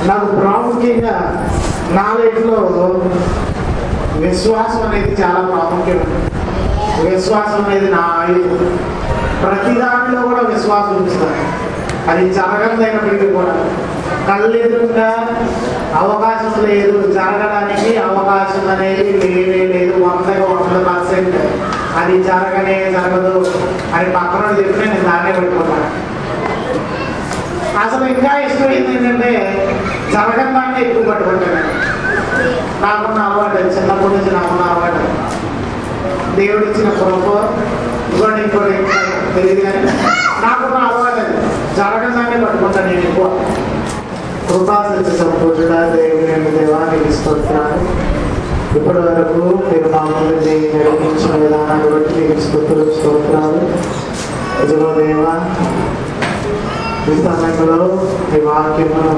నాకు ప్రాముఖ్యంగా నా లైఫ్లో విశ్వాసం అనేది చాలా ప్రాముఖ్యం విశ్వాసం అనేది నా ఆయుధం ప్రతి దానిలో కూడా విశ్వాసం ఉంచుతాను అది జరగదైనప్పటికీ కూడా కళ్ళెదురుగా అవకాశం లేదు జరగడానికి అవకాశం అనేది లేనే లేదు వందకు వంద పర్సెంట్ అది జరగనే జరగదు అని పక్కన చెప్తే నేను దాన్నే పెట్టుకున్నాను అసలు ఇంకా ఇష్టం ఏంటంటే జరగని దాన్ని ఎక్కువ పట్టుకుంటాను నాకున్న అలవాటు చిన్నప్పటి నుంచి నాకున్న అలవాటు దేవుడు ఇచ్చిన కృప ఇంకోటి ఇంకోటి తెలియదు కానీ నాకున్న అలవాటు అది జరగని దాన్ని పట్టుకుంటాను నేను ఎక్కువ కృపాసత్య సంపూర్ణ దేవుని దేవానికి స్తోత్రాలు ఇప్పటి వరకు మీరు మా ముందు నిర్వహించిన విధానాన్ని బట్టి మీకు స్తోత్రులు స్తోత్రాలు ఇదిగో దేవా ఈ సమయంలో ఈ వాక్యమును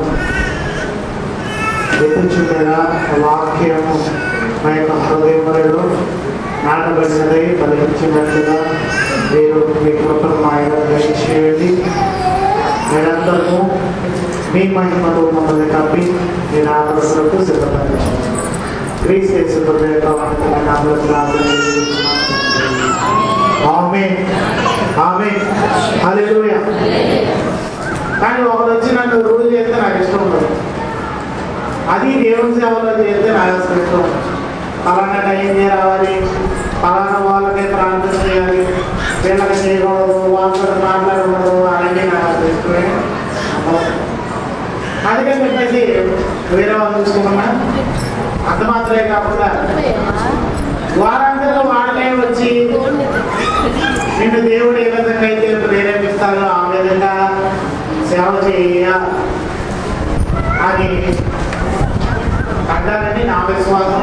ఎత్తుచుండగా వాక్యము మా యొక్క హృదయములలో నాటబడినదై ఫలించినట్లుగా మీరు మీ కృపను మా యొక్క దయచేయండి నిరంతరము మీ మహిమతో మమ్మల్ని కప్పి మీ నాటలకు సిద్ధపరచండి క్రీస్తు యేసు ప్రభు యొక్క వంతమైన నామములో ప్రార్థన చేస్తున్నాము. ఆమేన్ ఆమేన్ హల్లెలూయా కానీ ఒకరు వచ్చి నన్ను రూల్ చేస్తే నాకు ఇష్టం ఉండదు అది దేవుని సేవలో చేస్తే నాకు అసలు ఇష్టం ఉండదు. పలానా టైంకే రావాలి పలానా వాళ్ళకే ప్రార్థన చేయాలి వీళ్ళకి చేయకూడదు వాళ్ళతో మాట్లాడకూడదు అవన్నీ నాకు అసలు ఇష్టమే ఉండదు. అందుకని చెప్పేసి వేరే వాళ్ళు చూసుకున్నా అంత మాత్రమే కాకుండా వారందరూ వాళ్ళే వచ్చి నిన్ను దేవుడు ఏ విధంగా అయితే ప్రేరేపిస్తాడో ఆ విధంగా సేవ చేయ అని అంటారని నా విశ్వాసం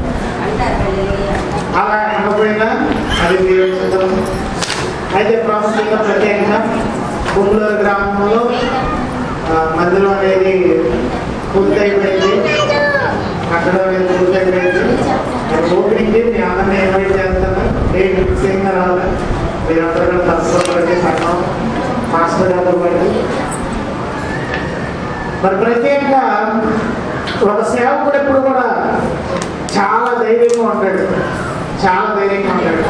అలా అనకపోయినా అది దేవుడి చిత్తం అయితే ప్రాముఖ్యంగా ప్రత్యేకంగా గుంటూరు గ్రామంలో ఆ, మందిరం అనేది పూర్తయిపోయింది కట్టడం అనేది పూర్తయిపోయింది ఓపెనింగ్ మీ అందరినీ ఇన్వైట్ చేస్తాను నేను నిశ్చయంగా రావాలి మీరందరూ కూడా తప్పకుండా సంఘం మాస్టర్ గారితో పాటు మరి ప్రత్యేకంగా ఒక సేవకుడు ఎప్పుడు కూడా చాలా ధైర్యంగా ఉంటాడు చాలా ధైర్యంగా ఉంటాడు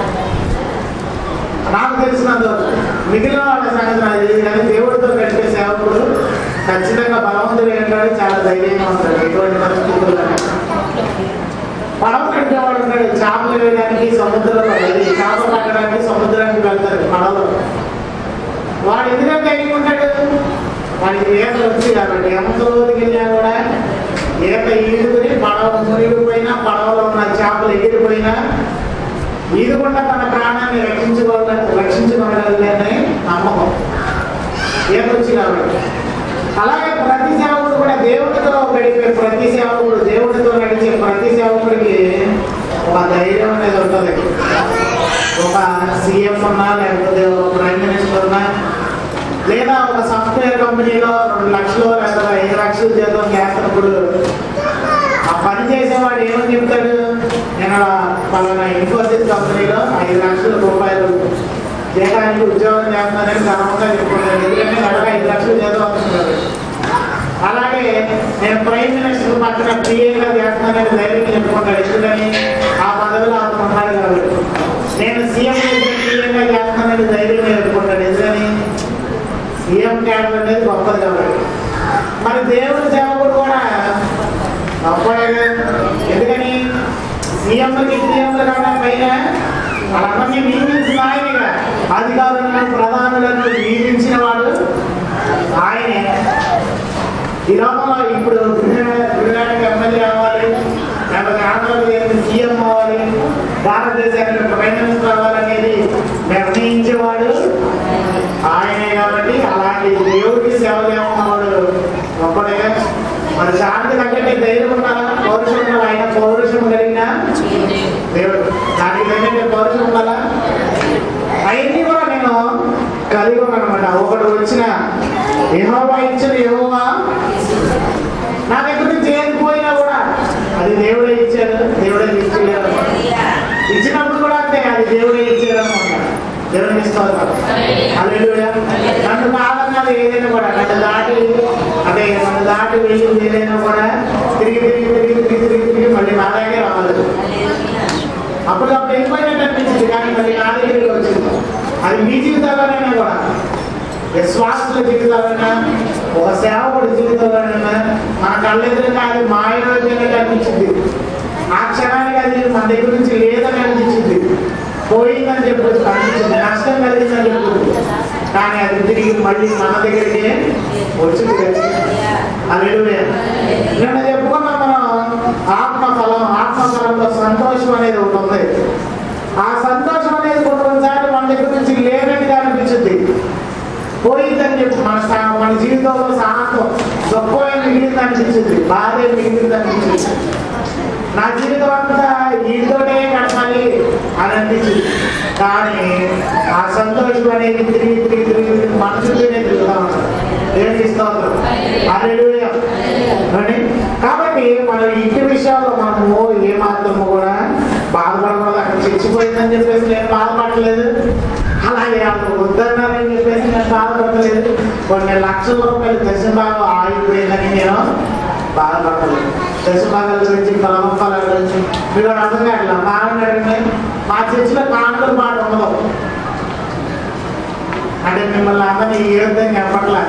నాకు తెలిసినంత వరకు మిగిలిన వాళ్ళ సంగతి నాకు తెలియదు కానీ దేవుడితో గడిపే సేవకుడు ఖచ్చితంగా బలవంతుడు ఏంటాడు చాలా ధైర్యంగా ఉంటాడు ఎటువంటి పరిస్థితుల్లో పడవ కట్టేవాడు ఉంటాడు చేపలు వేయడానికి సముద్రంలో అది చేపలు పట్టడానికి సముద్రానికి వెళ్తాడు పడవలో వాడు ఎందుకంటే ధైర్యంగా ఉంటాడు వాడికి ఈత వచ్చి కాబట్టి ఎంత లోతుకి వెళ్ళినా కూడా ఈత ఈదుకుని పడవ మునిగిపోయినా పడవలో ఉన్న చేపలు ఎగిరిపోయినా ఈదుకుండా తన ప్రాణాన్ని రక్షించుకోవాలి రక్షించుకోగలని నమ్మకం ఈత వచ్చి కాబట్టి అలాగే ప్రతి సేవకుడు కూడా దేవుడితో గడిపే ప్రతి సేవకుడు దేవుడితో నడిచే ప్రతి సేవకుడికి ఒక ధైర్యం అనేది ఉంటుంది ఒక సీఎం ఉన్నా లేకపోతే ఒక ప్రైమ్ మినిస్టర్ ఉన్నా లేదా ఒక సాఫ్ట్వేర్ కంపెనీలో రెండు లక్షలు లేదా ఐదు లక్షలు జీతం చేస్తున్నప్పుడు ఆ పని చేసేవాడు ఏమని చెప్తాడు నేను పలానా ఇన్ఫోసిస్ కంపెనీలో ఐదు లక్షల రూపాయలు జీతానికి ఉద్యోగం చేస్తానని గర్వంగా చెప్పుకుంటాడు ఎందుకంటే నెలకు ఐదు లక్షలు జీతం వస్తున్నారు అలాగే నేను ప్రైమ్ మినిస్టర్ పక్కన పిఏగా చేస్తున్నానని ధైర్యంగా చెప్పుకుంటాడు ఎందుకని ఆ పదవిలో అతను ఉన్నాడు కాబట్టి నేను సీఎం పిఏగా చేస్తున్నానని ధైర్యంగా చెప్పుకుంటాడు ఎందుకని సీఎం క్యాడర్ అనేది గొప్పది కాబట్టి మరి దేవుని సేవకుడు కూడా గొప్పడే ఎందుకని సీఎంలకి సీఎంల కన్నా పైన వాళ్ళందరినీ నియమించిన ఆయనగా అధికారులను ప్రధానులను నియమించిన వాడు ఆయనే ఈ లోపల ఇప్పుడు గుజరాత్ ఎమ్మెల్యే అవ్వాలి లేకపోతే ఆంధ్రప్రదేశ్ సీఎం అవ్వాలి భారతదేశానికి ప్రైమ్ మినిస్టర్ అవ్వాలనేది నిర్ణయించేవాడు ఆయనే కాబట్టి అలాంటి దేవుడికి సేవ చేస్తున్నవాడు గొప్పగా మరి శాంతి తగ్గట్టే ధైర్యం ఉండాలా పౌరుషం ఉండాలి ఆయన పౌరుషం కలిగిన దేవుడు దానికి తగ్గట్టే పౌరుషం ఉండాలా అవన్నీ కూడా నేను కలిగి ఉన్నాను అనమాట ఒకడు వచ్చిన యెహోవా ఇచ్చిన యెహోవా నా దగ్గర నుంచి ఏది పోయినా కూడా అది దేవుడే ఇచ్చాడు దేవుడే ఇచ్చాడు ఇచ్చినప్పుడు కూడా అంతే అది దేవుడే ఇచ్చాడు అనమాట దేవుని ఇస్తారు హల్లెలూయా నన్ను కాదన్నది ఉన్నది ఏదైనా కూడా నన్ను దాటి అంటే నన్ను దాటి వెళ్ళింది ఏదైనా కూడా తిరిగి తిరిగి తిరిగి తిరిగి తిరిగి తిరిగి మళ్ళీ నా దగ్గర రావాలి అప్పుడు అప్పుడు వెళ్ళిపోయినట్టు అనిపించింది కానీ మళ్ళీ నా దగ్గరికి వచ్చింది అది మీ జీవితాల్లోనైనా కూడా విశ్వాసుల జీవితాలైనా ఒక సేవకుడి జీవితంలోనైనా మన కళ్ళెదురుగా అది మాయలోచనగా కనిపించింది ఆ క్షణానికి అది మన దగ్గర నుంచి లేదని అనిపించింది పోయిందని చెప్పొచ్చు అనిపించింది నష్టం కలిగిందని చెప్పొచ్చు కానీ అది తిరిగి మళ్ళీ మన దగ్గరికి వచ్చింది అది నిన్న చెప్పుకున్నాం మనం ఆత్మఫలం ఆత్మఫలంలో సంతోషం అనేది ఒకటి ఉంది ఆ సంతోషం అనేది కొన్ని కొన్నిసార్లు మన దగ్గర నుంచి లేనట్టుగా అనిపించింది పోయిందని చెప్పి మన సా- మన జీవితంలో సాహసం గొప్పగా మిగిలింది అనిపించింది బాధే మిగిలింది అనిపించింది నా జీవితం అంతా వీటితోనే గడపాలి అని అనిపించింది కానీ ఆ సంతోషం అనేది తిరిగి తిరిగి తిరిగి తిరిగి మనసులోనే తిరుగుతా ఉంటాడు దేవునికి స్తోత్రం హల్లెలూయా ఏమండి? కాబట్టి మన ఇంటి విషయాల్లో మనము ఏ మాత్రము కూడా బాధపడకూడదు అక్కడ చచ్చిపోయిందని చెప్పేసి నేను బాధపడలేదు అలాగే వాళ్ళు వద్దన్నారని చెప్పేసి నేను బాధపడలేదు కొన్ని లక్షల రూపాయలు దశభాగం ఆగిపోయిందని నేను బాధపడలేదు దశభాగాల గురించి బలమఫలాల గురించి మీరు అర్థం కావట్లా మాట్లాడండి మా చర్చిలో కానుకల మాట ఉండదు అంటే మిమ్మల్ని అందరినీ ఏ విధంగా చెప్పట్లే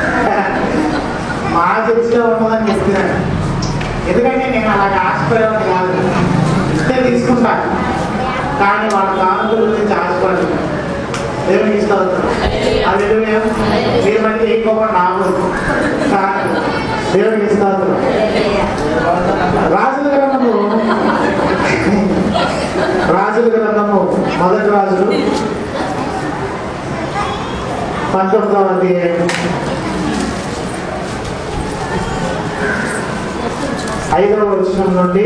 మా చర్చిలో ఉన్నదని చెప్తున్నాను ఎందుకంటే నేను అలాగ ఆశపడేవాడు కాదు ఇస్తే తీసుకుంటాను కానీ వాళ్ళ కానుకల గురించి ఆశపడదు దేవునికి ఇస్తాను అది మీరు మళ్ళీ ఎక్కువ నాగదు దేవునికి ఇస్తాను రాజుల గ్రంథము రాజుల గ్రంథము మొదటి రాజులు పంతొమ్మిదవ అధ్యాయం ఐదవ వచనం నుండి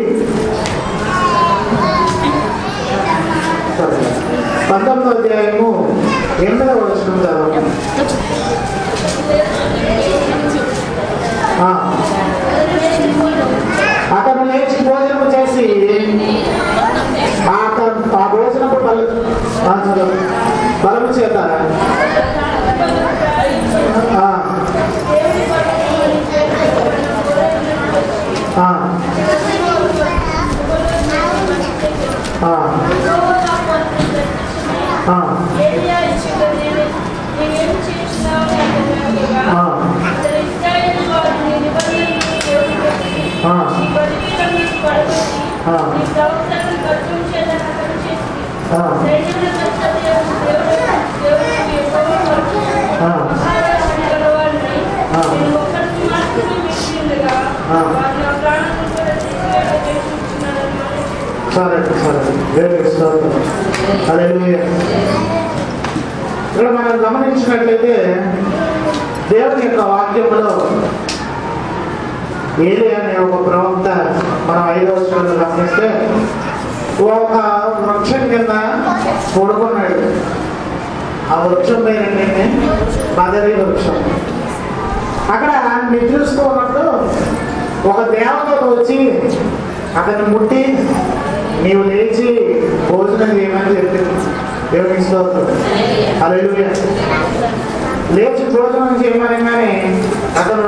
sorry, పంతొమ్మిదవ అధ్యాయము ఎనిమిదవ వచనం చదవండి ఆ. అతను లేచి భోజనము చేసి ఆ త- ఆ భోజనపు బల ఆ చదవండి. బలము చేత ఆ. ఆ. ఆ. ఆ. సరే సరే దేవునికి స్తోత్రం హల్లెలూయా ఇక్కడ మనం గమనించినట్లయితే దేవుని యొక్క వాక్యంలో ఏలి అనే ఒక ప్రవక్త మనం ఐదవ శ్రేణిలో గమనిస్తే ఒక వృక్షం కింద పడుకున్నాడు ఆ వృక్షం పేరేంటంటే బదరి వృక్షం అక్కడ నిద్రిస్తూ ఉన్నప్పుడు ఒక దేవత వచ్చి అతన్ని ముట్టి నీవు లేచి భోజనం చేయమని చెప్పింది దేవునికి స్తోత్రం హల్లెలూయా లేచి భోజనం చేయమనగానే అతను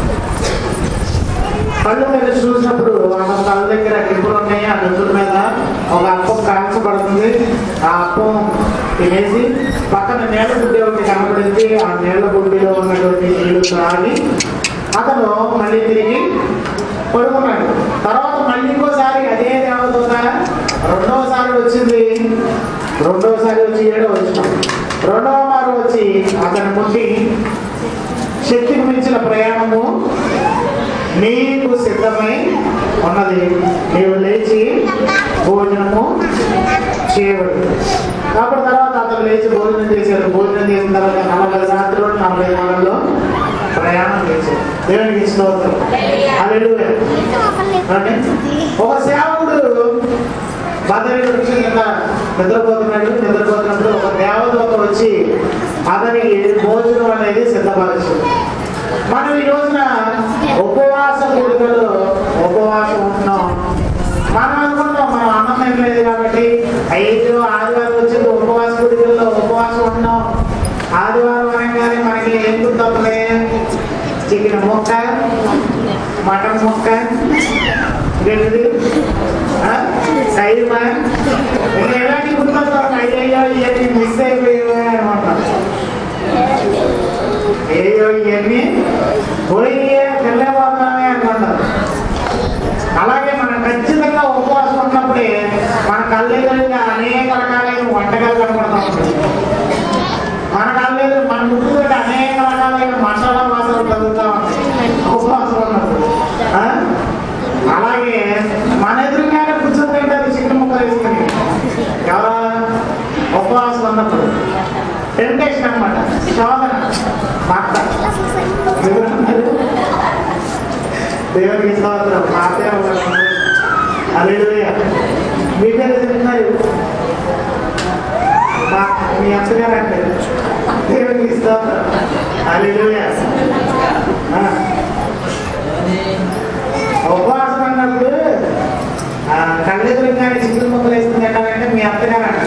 కళ్ళు మీద చూసినప్పుడు అతని కళ్ళ దగ్గర నిప్పులు ఉన్నాయి ఆ నిప్పుల మీద ఒక అప్పం కాల్చబడుతుంది ఆ అప్పం తినేసి పక్కన నీళ్ళ బుడ్డి ఒకటి కనబడింది ఆ నీళ్ళ బుడ్డిలో ఉన్నటువంటి నీళ్లు తాగి అతను మళ్ళీ తిరిగి పడుకున్నాడు తర్వాత మళ్ళీ ఇంకోసారి అదే దేవదూత రెండవసారి వచ్చింది రెండవసారి వచ్చి ఏడో వచ్చిన రెండవ మారు వచ్చి అతని ముట్టి శక్తికి మించిన ప్రయాణము నీకు సిద్ధమై ఉన్నది నీవు లేచి భోజనము చేయబడి కాబట్టి తర్వాత అతను లేచి భోజనం చేశాడు భోజనం చేసిన తర్వాత నలభై రాత్రులు నలభై నెలల్లో ప్రయాణం చేశాడు దేవునికి స్తోత్రం హల్లెలూయా అంటే ఒక సేవకుడు బదరి వృక్షం కింద నిద్రపోతున్నాడు నిద్రపోతున్నప్పుడు ఒక దేవదూత వచ్చి అతనికి భోజనం అనేది సిద్ధపరచింది మనం ఈ రోజున ఉపవాస కూడికలు ఉపవాసం ఉంటున్నాం మనం అనుకుంటాం మనం అన్నం తినలేదు కాబట్టి ఐదు ఆదివారం వచ్చింది ఉపవాస కూడికల్లో ఉపవాసం ఉంటున్నాం ఆదివారం అనగానే మనకి ఏం గుర్తొస్తుంది చికెన్ ముక్క మటన్ ముక్క ఇంకేంటిది ఆ? కైమా ఇంకా ఎలాంటి గుర్తొస్తాం అయ్యో ఇవన్నీ మిస్ అయిపోయావా అనమాట ఏయో ఇవన్నీ పోయినాయే తెల్లబోతున్నామే అనుకుంటారు అలాగే మనం ఖచ్చితంగా ఉపవాసం ఉన్నప్పుడే మన కళ్ళెదురుగా అనేక రకాలైన వంటకాలు కనపడతా ఉంటాయి మన కళ్ళెదురు మన ముట్టుకుంటే అనేక రకాలైన మసాలా వాసనలు తగ్గుతూ ఉంటాయి ఉపవాసం ఉన్నప్పుడు ఆ? అలాగే మన ఎదురుగానే కూర్చొని తింటారు చికెన్ ముక్కలు వేసుకుని ఎవరా ఉపవాసం ఉన్నప్పుడు టెంటేషన్ అనమాట శోధన భర్త ఎవరన్నారు? దేవునికి స్తోత్రం మాతే అలెలుయ మీ పేరు చెప్తున్నారు మా మీ అత్తగారు అంటే దేవునికి స్తోత్రం అలెలుయ ఉపవాసం అన్నప్పుడు ఆ, కళ్ళెదురుగానే చిక్కుడు ముక్కలు వేసుకుని తింటారంటే మీ అత్తగారు అంటే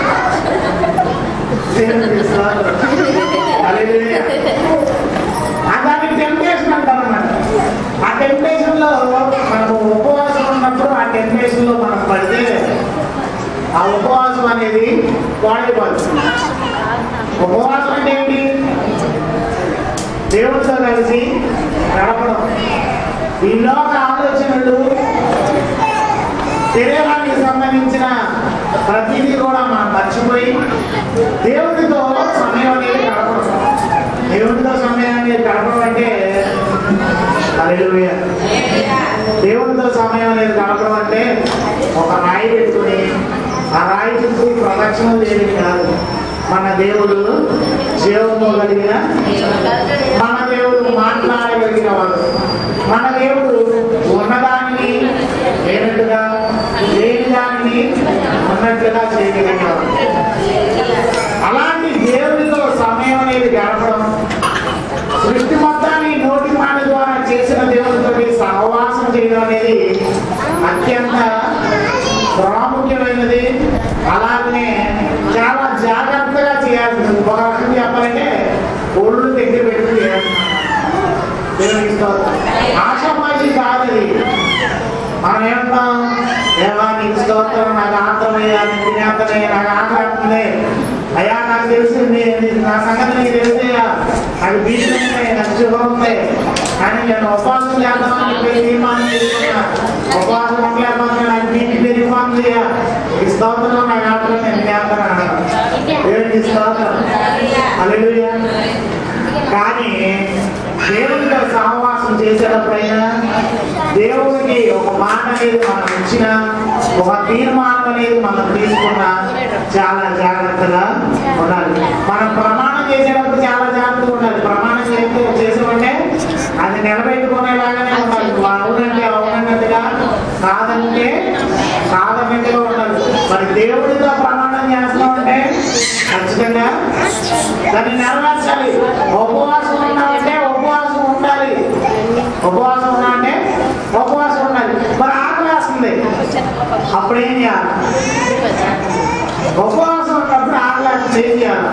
దేవునికి స్తోత్రం హల్లెలూయా. ఆ దాన్ని టెంప్టేషన్ అంటారన్నమాట ఆ టెంప్టేషన్ లో మనకు ఉపవాసం ఉన్నప్పుడు ఆ టెంప్టేషన్ లో మనం పడితే ఆ ఉపవాసం అనేది పాడైపోతుంది ఉపవాసం అంటే ఏంటి దేవుడితో కలిసి గడపడం ఈ లోక ఆలోచనలు శరీరానికి సంబంధించిన ప్రతిదీ కూడా మనం మర్చిపోయి దేవుడితో సమయం అనేది గడపడం దేవుడితో సమయం అనేది గడపడం అంటే హల్లెలూయా. దేవుడితో సమయం అనేది గడపడం అంటే ఒక రాయి పెట్టుకుని ఆ రాయి చుట్టూ ప్రదక్షిణం చేయడం కాదు మన దేవుడు జీవము కలిగిన మన దేవుడు మాట్లాడగలిగిన వాడు మన దేవుడు ఉన్నదానిని లేనట్టుగా లేని దానిని ఉన్నట్లుగా చేయగలిగిన వాడు అలాంటి దేవుడితో సమయం అనేది గడపడం సృష్టి మొత్తాన్ని నోటి మాట ద్వారా చేసిన దేవుడితో సహవాసం చేయడం అనేది అత్యంత ప్రాముఖ్యమైనది అలాగనే చాలా జాగ్రత్తగా చేయాల్సింది ఒక రకంగా చెప్పాలంటే ఒళ్ళు దగ్గర పెట్టి చేయాలి దేవునికి స్తోత్రం. ఆషామాషి కాదు అది మనం ఏమంటాం దేవా నీకు స్తోత్రం నాకు ఆత్రమయ్యా నీకు తినేతనయ్యా నాకు ఆకలిస్తుంది అయ్యా నాకు తెలిసింది నీ- నా సంగతి నీకు తెలిసయ్యా నాకు బీపీ ఉంది నాకు షుగర్ ఉంది కానీ నేను ఉపవాసం చేద్దామని చెప్పి తీర్మానం చేసుకున్నా ఉపవాసం ఉండలేకపోతే నాకు బీపీ పెరిగిపోతుంది ఈ స్తోత్రం నాకు ఆత్రం నేను చేస్తాను అన్నాడు దేవునికి స్తోత్రం హల్లెలూయా కానీ దేవునితో సహవాసం చేసేటప్పుడైనా దేవునికి ఒక మాట అనేది మనం ఇచ్చిన ఒక తీర్మానం అనేది మనం తీసుకున్నా చాలా జాగ్రత్తగా ఉండాలి మనం ప్రమాణం చేసేటప్పుడు చాలా జాగ్రత్తగా ఉండాలి ప్రమాణం చేస్తే చేసామంటే అది నిలబెట్టుకునేలాగానే ఉండాలి నువ్వు అవునంటే అవునన్నట్టుగా కాదంటే కాదన్నట్టుగా ఉండాలి మరి దేవుడితో ప్రమాణం చేస్తామంటే ఖచ్చితంగా దాన్ని నెరవేర్చాలి ఉపవాసం ఉన్నామంటే ఉపవాసం ఉండాలి ఉపవాసం ఉన్నా అంటే ఉపవాసం ఉండాలి మరి ఆకలి వేస్తుంది అప్పుడు ఏం చేయాలి ఉపవాసం ఉన్నప్పుడు ఆకలి వేస్తుంది ఏం చేయాలి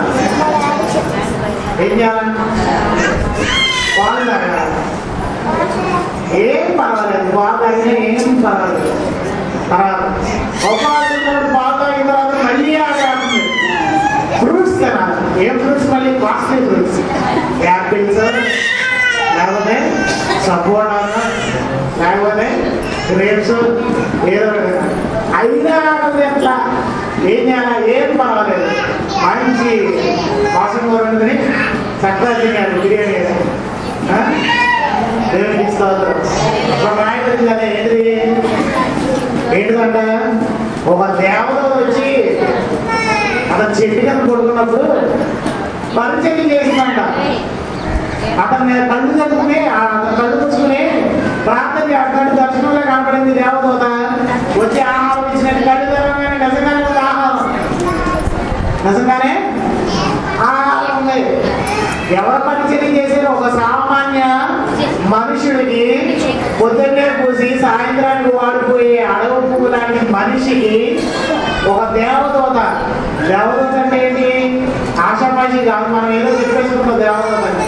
ఏం చేయాలి పాలు తాగాలి ఏం పర్వాలేదు పాలు తాగినా ఏం పర్వాలేదు పర్వాలేదు ఉపవాసం ఉన్నప్పుడు పాలు తాగిన తర్వాత మళ్ళీ ఆకలి వేస్తుంది ఫ్రూట్స్ తినాలి ఏం ఫ్రూట్స్ మళ్ళీ కాస్ట్లీ ఫ్రూట్స్ యాపిల్స్ లేకపోతే సపోటా లేకపోతే గ్రేప్స్ ఏదో ఒకటి. అయినా అది ఎట్లా ఏం చేయాలా ఏం పర్వాలేదు మంచి వాసన కూరని చక్కగా తినాలి బిర్యానీ వేసి. ఆ? దేవునికి స్తోత్రం ఒక రాయబడింది కదా ఏంటిది ఏంటిదంట ఒక దేవత వచ్చి అతను చెట్టు కింద పడుకున్నప్పుడు పరిచయం చేసిందంట అతను నేను కళ్ళు చదువుకుని అతను కళ్ళు పుచ్చుకుని ప్రార్థన చేస్తాడు దర్శనంలో కనపడింది దేవదూత వచ్చి ఆహారం ఇచ్చినట్టు కళ్ళు తెరవగానే నిజంగానే ఉంది ఆహారం నిజంగానే ఆహారం ఉంది ఎవరు పరిచయం చేశారు ఒక సామాన్య మనుషుడికి పొద్దున్నే పూసి సాయంత్రానికి వాడిపోయే అడవి పువ్వు లాంటి మనిషికి ఒక దేవదూత దేవదూత అంటే ఏంటి ఆషామాషి కాదు మనం ఏదో చెప్పేసుకుంటాం దేవదూత అని.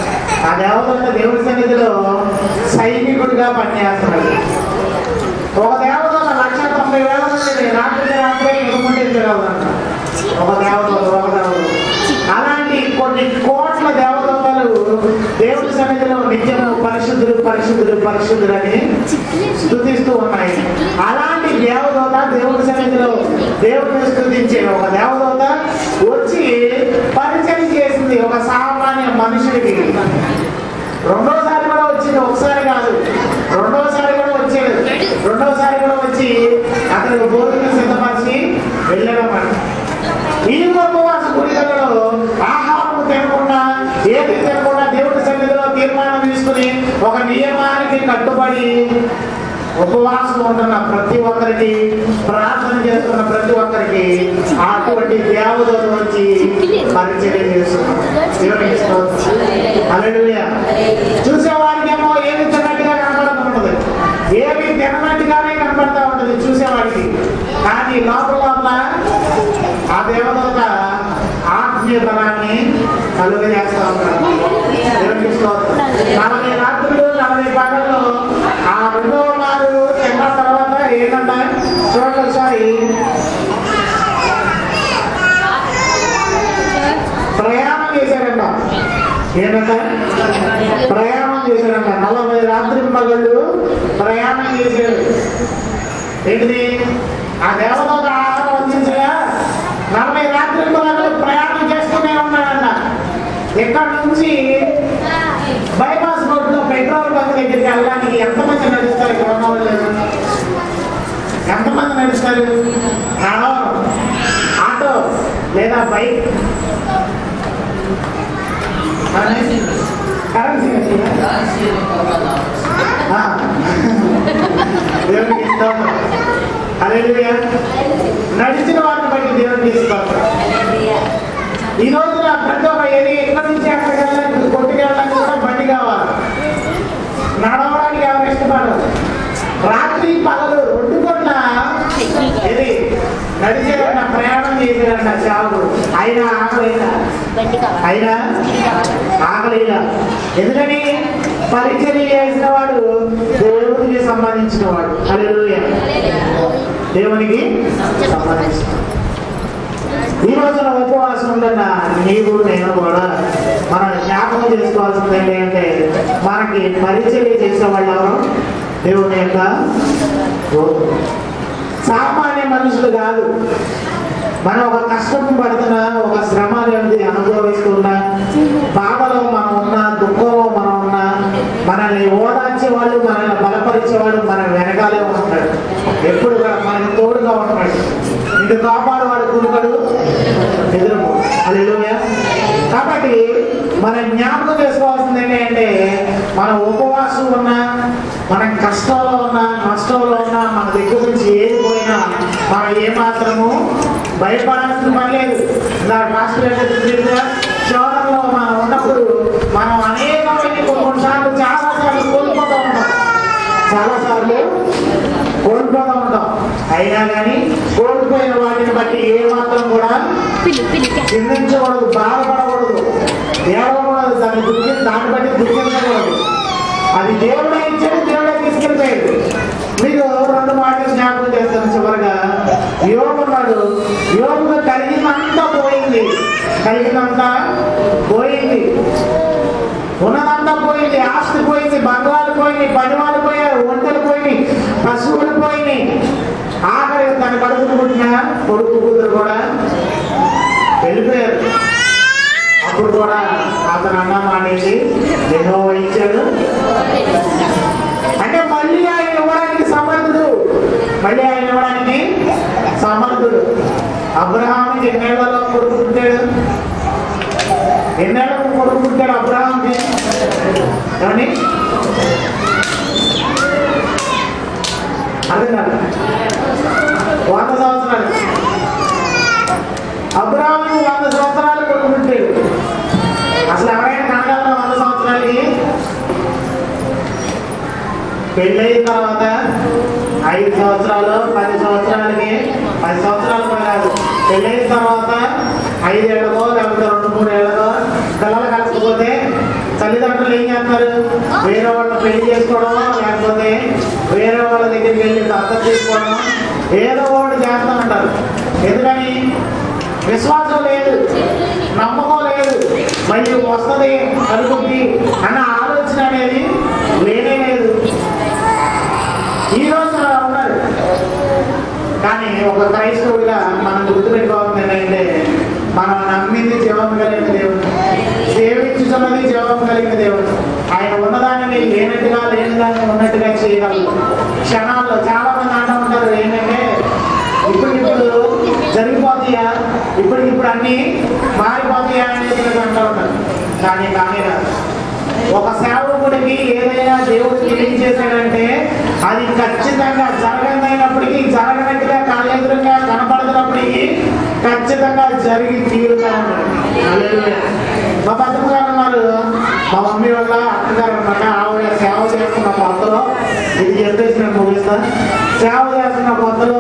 ఆ దేవదూత దేవుడి సన్నిధిలో సైనికుడిగా పనిచేస్తున్నాడు ఒక దేవదూత లక్ష తొంభై వేల మంది రాత్రి రాత్రి ఎదుర్కొంటే తిరగలంట ఒక దేవదూత ఒక దేవదూత అలాంటి కొన్ని కోట్ల దేవదూతలు దేవుడి సన్నిధిలో నిత్యము పరిశుద్ధులు పరిశుద్ధులు పరిశుద్ధులు అని స్థుతిస్తూ ఉన్నాయి అలాంటి దేవదూత దేవుడి సన్నిధిలో దేవుడిని స్థుతించే ఒక దేవదూత వచ్చి పరిచయం చేసింది ఒక సామాన్య మనుషుడికి రెండోసారి కూడా వచ్చింది ఒకసారి కాదు రెండోసారి కూడా వచ్చేది రెండోసారి కూడా వచ్చి అతనికి భోజనం సిద్ధపరిచి వెళ్ళడం ఈ ఉపవాస గుడికలలో ఆహారం తినకుండా ఏది తినకుండా దేవుడి సన్నిధిలో తీర్మానం తీసుకుని ఒక నియమానికి కట్టుబడి ఉపవాసం ఉంటున్న ప్రతి ఒక్కరికి ప్రార్థన చేస్తున్న ప్రతి ఒక్కరికి అటువంటి దేవదూత వచ్చి పరిచయం చేస్తున్నాం దేవునికి స్తోత్రం. హల్లెలూయా. చూసేవాడికేమో ఏమి తిన్నట్టుగా కనపడుతుంటది ఏమి తిననట్టుగానే కనపడతా ఉంటది చూసేవాడికి కానీ లోపల లోపల ఆ దేవదూత ఆత్మీయ బలాన్ని కలుగ చేస్తా ఉంటాడు దేవునికి స్తోత్రం. నలభై రాత్రులు నలభై పగలు ఆ రెండవ నాడు తిన్న తర్వాత ఏంటంట చూడండి ఒకసారి ప్రయాణం చేశాడంట ఏంటంట ప్రయాణం చేశాడంట నలభై రాత్రి పగళ్ళు ప్రయాణం చేశాడు ఏంటిది ఆ దేవదూత ఆహారం అందించగా నలభై రాత్రి పగళ్ళు ప్రయాణం చేస్తూనే ఉన్నాడంట ఇక్కడ నుంచి బైపాస్ రోడ్లో పెట్రోల్ బంక్ దగ్గరికి వెళ్ళడానికి ఎంతమంది నడుస్తారు ఇక్కడ ఉన్న వాళ్ళు ఎంతమంది నడుస్తారు నడవరు ఆటో లేదా బైక్ కరెన్సీ దేవునికి స్తోత్రం హల్లెలూయా నడిచిన వారిని బట్టి దేవునికి స్తోత్రం ఈ రోజున ప్రతి ఒక్క ఏది ఎక్కడి నుంచి అక్కడికి వెళ్ళడానికి కొట్టుకెళ్ళడానికి కూడా బండి కావాలి నడవడానికి ఎవరు ఇష్టపడరు రాత్రి పగలు రెండు పూట్ల ఏది నడిచేదన్న ప్రయాణం చేసేదన్న చావుడు అయినా ఆకలిగా బండి కావాలి అయినా ఆకలిగా ఎందుకని పరిచయం చేసిన వాడు దేవునికి సంబంధించిన వాడు హల్లెలూయా దేవునికి సంబంధించిన ఈ రోజున ఉపవాసం ఉందన్న నీవు నేను కూడా మనం జ్ఞాపకం చేసుకోవాల్సింది ఏంటంటే మనకి పరిచయం చేసే వాళ్ళు ఎవరు దేవుని యొక్క దూతలు. సామాన్య మనుషులు కాదు మనం ఒక కష్టం పడుతున్నా ఒక శ్రమ అనేది అనుభవిస్తున్నా బాధలో మనం ఉన్నా దుఃఖంలో మనం ఉన్నా మనల్ని ఓదార్చే వాళ్ళు మనల్ని బలపరిచే వాళ్ళు మన వెనకాలే ఉంటాడు ఎప్పుడు కూడా మనకి తోడుగా ఉంటాడు ఇది కాపాడువాడు కునుకడు ఎదురు హల్లెలూయా కాబట్టి మనం జ్ఞాపకం చేసుకోవాల్సింది ఏంటంటే మన ఉపవాసం ఉన్నా మన కష్టంలో ఉన్నా నష్టంలో ఉన్నా మన దగ్గర నుంచి ఏది పోయినా మనం ఏమాత్రము భయపడాల్సిన పని లేదు ఇలా రాష్ట్ర శోధనలో మనం ఉన్నప్పుడు మనం అనేకమైన కొన్ని కొన్నిసార్లు చాలా సార్లు కోల్పోతూ ఉంటాం చాలా సార్లు కోల్పోతూ ఉంటాం అయినా కానీ కోల్పోయిన వాటిని బట్టి ఏ మాత్రం కూడా పిల్లి పిల్లి చిందించకూడదు బాధపడకూడదు ఏడవకూడదు దాన్ని దుఃఖి దాన్ని బట్టి దుఃఖించకూడదు అది దేవుడే ఇచ్చాడు దేవుడే తీసుకెళ్ళిపోయాడు మీకు రెండు మాటలు జ్ఞాపకం చేస్తాను చివరిగా యోగున్నాడు యోగు కలిగినంతా పోయింది కలిగినంతా పోయింది ఉన్నదంతా పోయింది ఆస్తి పోయింది బంగారు పోయింది పనివాళ్ళు పోయారు ఒంటలు పోయినాయి పశువులు పోయినాయి ఆఖరి తన కడుపును పుట్టిన కొడుకు కూతురు కూడా వెళ్ళిపోయారు అప్పుడు కూడా అతను అన్న మానేసి ఎన్నో ఇచ్చాడు అంటే మళ్ళీ ఆయన ఇవ్వడానికి సమర్థుడు మళ్ళీ ఆయన ఇవ్వడానికి సమర్థుడు అబ్రహాంకి ఎన్నేళ్లలో కొడుకు పుట్టాడు ఎన్నేళ్లకు కొడుకు పుట్టాడు అబ్రహాంకి ఏమండి అర్థం కాదు వంద సంవత్సరాలు అబ్రాహ్మణు వంద సంవత్సరాలు కొడుకు పుట్టాడు అసలు ఎవరైనా కనగలరా వంద సంవత్సరాలకి పెళ్ళైన తర్వాత ఐదు సంవత్సరాలు పది సంవత్సరాలకి పది సంవత్సరాలు కూడా కాదు పెళ్ళైన తర్వాత ఐదేళ్లకో లేకపోతే రెండు మూడు ఏళ్ళకో పిల్లలు కలగకపోతే తల్లిదండ్రులు ఏం చేస్తారు వేరే వాళ్ళని పెళ్లి చేసుకోవడం లేకపోతే వేరే వాళ్ళ దగ్గరికి వెళ్ళి దత్త తీసుకోవడం ఏదో ఒకటి చేస్తూ ఉంటారు ఎందుకని విశ్వాసం లేదు నమ్మకం లేదు మళ్ళీ వస్తుంది కలుగుద్ది అన్న ఆలోచన అనేది లేనే లేదు ఈ రోజు అలా ఉన్నారు కానీ ఒక క్రైస్తవుడిగా మనం గుర్తుపెట్టుకోవాల్సింది ఏంటంటే మనం నమ్మింది జీవం కలిగిన దేవుడు సేవించుతున్నది జీవం కలిగిన దేవుడు ఆయన ఉన్నదాన్ని లేనట్టుగా లేనిదాన్ని ఉన్నట్టుగా చేయగలరు క్షణాల్లో చాలా మంది అంటూ ఉంటారు ఏంటంటే ఇప్పటికిప్పుడు జరిగిపోతాయా ఇప్పటికిప్పుడు అన్ని మారిపోతాయా అనేది అంటూ ఉంటారు కానీ కానీ రాదు. ఒక సేవకుడికి ఏదైనా దేవుడు తెలియజేశాడంటే అది ఖచ్చితంగా జరగదైనప్పటికీ జరగనట్టుగా కళ్ళెదురుగా కనపడుతున్నప్పటికీ ఖచ్చితంగా జరిగి తీరుతా ఉంటాడు హల్లెలూయా. మా పక్కన గారు ఉన్నారు మా మమ్మీ వాళ్ళ అక్కగారు అనమాట ఆవిడ సేవ చేస్తున్న కొత్తలో ఇది చెప్పేసి నేను ముగిస్తా సేవ చేస్తున్న కొత్తలో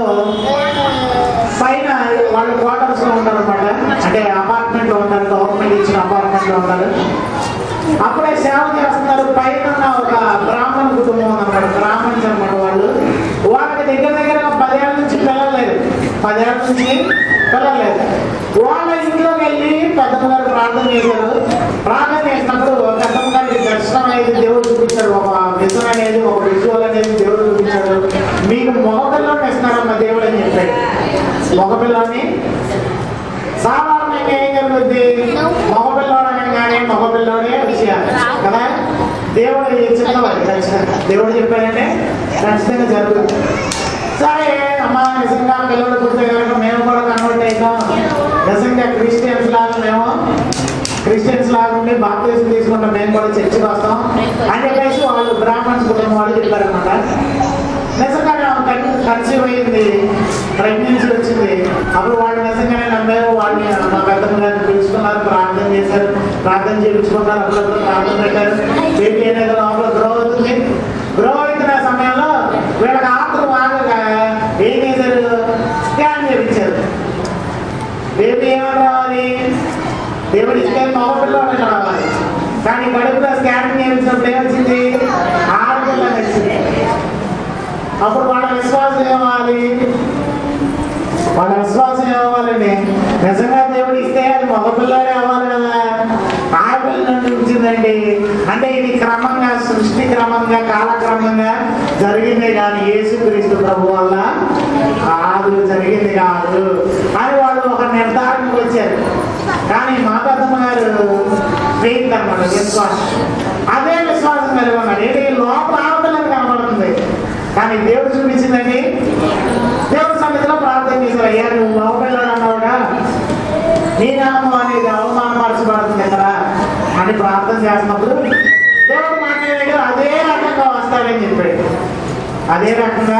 పైన వాళ్ళు క్వార్టర్స్ లో ఉంటారు అనమాట అంటే అపార్ట్మెంట్ లో ఉంటారు గవర్నమెంట్ ఇచ్చిన అపార్ట్మెంట్ లో ఉంటారు అప్పుడే సేవ చేస్తున్నారు పైన ఉన్న ఒక బ్రాహ్మణ కుటుంబం అన్నమాట బ్రాహ్మణ్స్ అన్నమాట వాళ్ళు వాళ్ళకి దగ్గర దగ్గర పదేళ్ళ నుంచి పిల్లలు లేదు పదేళ్ళ నుంచి పిల్లలు లేదు వాళ్ళ ఇంట్లోకి వెళ్ళి పెద్దమ్మ గారు ప్రార్థన చేశారు ప్రార్థన చేసినప్పుడు పెద్దమ్మ గారికి దర్శనం అనేది దేవుడు చూపించాడు ఒక విజన్ అనేది ఒక విజువల్ అనేది దేవుడు చూపించాడు మీకు మగపిల్లని ఇస్తున్నారమ్మ దేవుడు అని చెప్పాడు మగపిల్లని సాధారణంగా ఏం జరుగుద్ది మగపిల్లోడు అనగానే మగపిల్లోడే విషయాలు కదా దేవుడు చిన్నవాడు ఖచ్చితంగా దేవుడు చెప్పాడంటే ఖచ్చితంగా జరుగుతుంది సరే అమ్మా నిజంగా పిల్లలు పుడితే కనుక మేము కూడా కన్వర్ట్ అవుతాం నిజంగా క్రిస్టియన్స్ లాగా మేము క్రిస్టియన్స్ లాగా ఉండి బాప్తీసం తీసుకుంటాం మేము కూడా చర్చికి వస్తాం అని చెప్పేసి వాళ్ళు బ్రాహ్మణ్స్ కుటుంబం వాళ్ళు చెప్పారనమాట నిజంగానే కన్సీవ్ అయింది ప్రెగ్నెన్సీ వచ్చింది అప్పుడు వాళ్ళు నిజంగానే నమ్మారు వాళ్ళని మా పెద్దమ్మ గారిని పిలుచుకున్నారు ప్రార్థన చేశారు ప్రార్థన చేయించుకున్నారు అప్పుడప్పుడు ప్రార్థన పెట్టారు బేబీ అనేది లోపల గ్రో అవుతుంది గ్రో అవుతున్న సమయంలో వీళ్ళకి ఆత్మ బాగా ఏం చేశారు స్కాన్ చేయించారు బేబీ ఏమని రావాలి దేవుడి ఇస్తే మగపిల్లలు రావాలి కానీ కడుపులో స్కానింగ్ చేయించినప్పుడు ఏమొచ్చింది ఆడపిల్ల వచ్చింది అప్పుడు వాళ్ళ విశ్వాసం ఏమవ్వాలి వాళ్ళ విశ్వాసం ఏమవ్వాలండి నిజంగా దేవుడు ఇస్తే అది మగపిల్లడే అవ్వాలి కదా ఆడపిల్ల నుండి వచ్చిందండి అంటే ఇది క్రమంగా సృష్టి క్రమంగా కాలక్రమంగా జరిగింది కానీ యేసుక్రీస్తు ప్రభు వల్ల కాదు జరిగింది కాదు అని వాళ్ళు ఒక నిర్ధారణకు వచ్చారు కానీ మా పెద్దమ్మ గారు ఫెయిత్ అనమాట విశ్వాసం అదే విశ్వాసం కలిగి ఉన్నాడు ఏంటి లోపల ఆడపిల్లని కనబడుతుంది కానీ దేవుడు చూపించిందండి దేవుడి సన్నిధిలో ప్రార్థన చేశారు అయ్యా నువ్వు మగపిల్లడు అన్నావుగా నీ నామం అనేది అవమానపరచబడుతుంది కదా అని ప్రార్థన చేస్తున్నప్పుడు దేవుడు మాట్లాడాడు అదే రకంగా వస్తాడని చెప్పాడు అదే రకంగా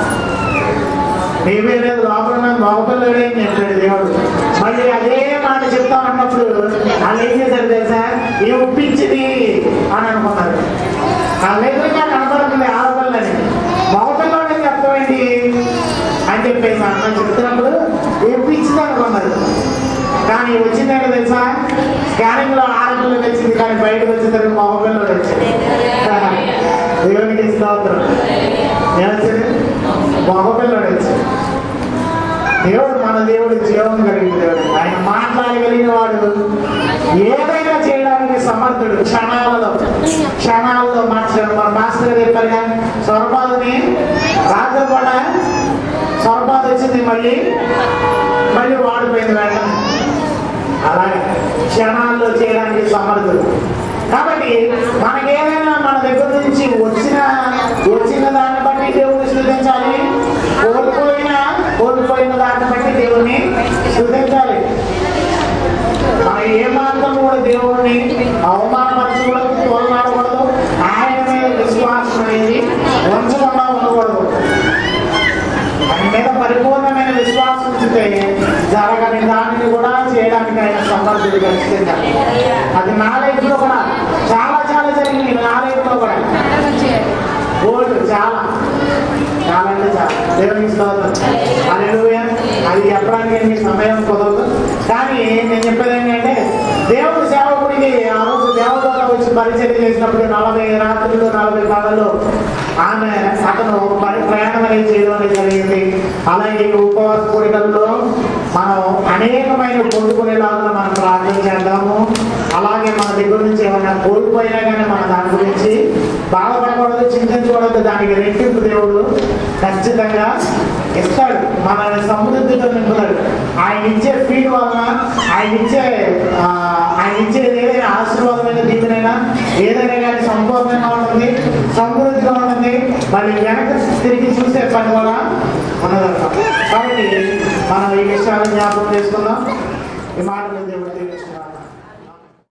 మేమే లేదు లోపల ఉన్న మగపిల్లడే అని చెప్పాడు దేవుడు మళ్ళీ అదే మాట చెప్తా ఉన్నప్పుడు వాళ్ళు ఏం చేశారు తెలుసా ఏ ఒప్పించింది అని అనుకున్నారు వాళ్ళు ఎదురుగా కనపడుతుంది ఆడపిల్లని మగపిల్లడే చెప్తామండి అని చెప్పేసి అన్న చెప్తున్నప్పుడు ఒప్పించింది అనుకున్నారు కానీ వచ్చిందంటే తెలుసా స్కానింగ్ లో ఆడపిల్ల వచ్చింది కానీ బయటకు వచ్చేసరికి మగపిల్లడు వచ్చింది దేవునికి స్తోత్రం ఏమొచ్చింది మగపిల్లడు వచ్చింది దేవుడు మన దేవుడు జీవం కలిగిన దేవుడు ఆయన మాట్లాడగలిగిన వాడు ఏదైనా చేయడానికి సమర్థుడు క్షణాలలో క్షణాలలో మార్చడం మన మాస్టర్ గారు చెప్పారుగా స్వరపాదని రాత్రి కూడా స్వరపాత వచ్చింది మళ్ళీ మళ్ళీ వాడిపోయింది వెంటనే అలాగే క్షణాల్లో చేయడానికి సమర్థుడు కాబట్టి మనకేదైనా మన దగ్గర నుంచి వచ్చిన వచ్చిన దాన్ని బట్టి దేవుడిని స్థుతించాలి కోల్పోయిన కోల్పోయిన దాన్ని బట్టి దేవుడిని స్థుతించాలి మనం ఏ మాత్రం కూడా దేవుడిని అవమానపరచకూడదు తోలనాడకూడదు ఆయన మీద విశ్వాసం అనేది ఉంచకుండా ఉండకూడదు ఆయన మీద పరిపూర్ణమైన విశ్వాసం ఉంచితే జరగని దానిని కూడా చేయడానికి ఆయన సమర్థుడు ఖచ్చితంగా అది నా లైఫ్ లో కూడా చాలా చాలా జరిగింది నా లైఫ్ లో కూడా గోల్డ్ చాలా చాలా అంటే చాలా దేవునికి స్తోత్రం హల్లెలూయా అది చెప్పడానికి మీకు సమయం కుదరదు కానీ నేను చెప్పేది ఏంటంటే దేవుడి సేవకుడికి ఆ రోజు దేవదూత వచ్చి పరిచయం చేసినప్పుడు నలభై రాత్రులు నలభై పగలు ఆమె అతను పరి- ప్రయాణం అనేది చేయడం అనేది జరిగింది అలాగే ఈ ఉపవాస కోరికల్లో మనం అనేకమైన పొందుకునేలాగా మనం ప్రార్థన చేద్దాము అలాగే మన దగ్గర నుంచి ఏమైనా కోల్పోయినా కానీ మన దాని గురించి బాధపడకూడదు చింతించకూడదు దానికి రెట్టింపు దేవుడు ఖచ్చితంగా ఇస్తాడు మనల్ని సమృద్ధితో నింపుతాడు ఆయన ఇచ్చే ఫీడ్ వలన ఆయన ఇచ్చే ఆ, ఆయన ఇచ్చే ఏదైనా ఆశీర్వాదమైన దీవెనైనా ఏదైనా కానీ సంపూర్ణంగా ఉంటుంది సమృద్ధిగా ఉంటుంది మళ్ళీ వెనక తిరిగి చూసే పని కూడా ఉన్నదంట కాబట్టి మనం ఈ విషయాలను జ్ఞాపకం చేసుకుందాం ఈ మాటలు దేవుడు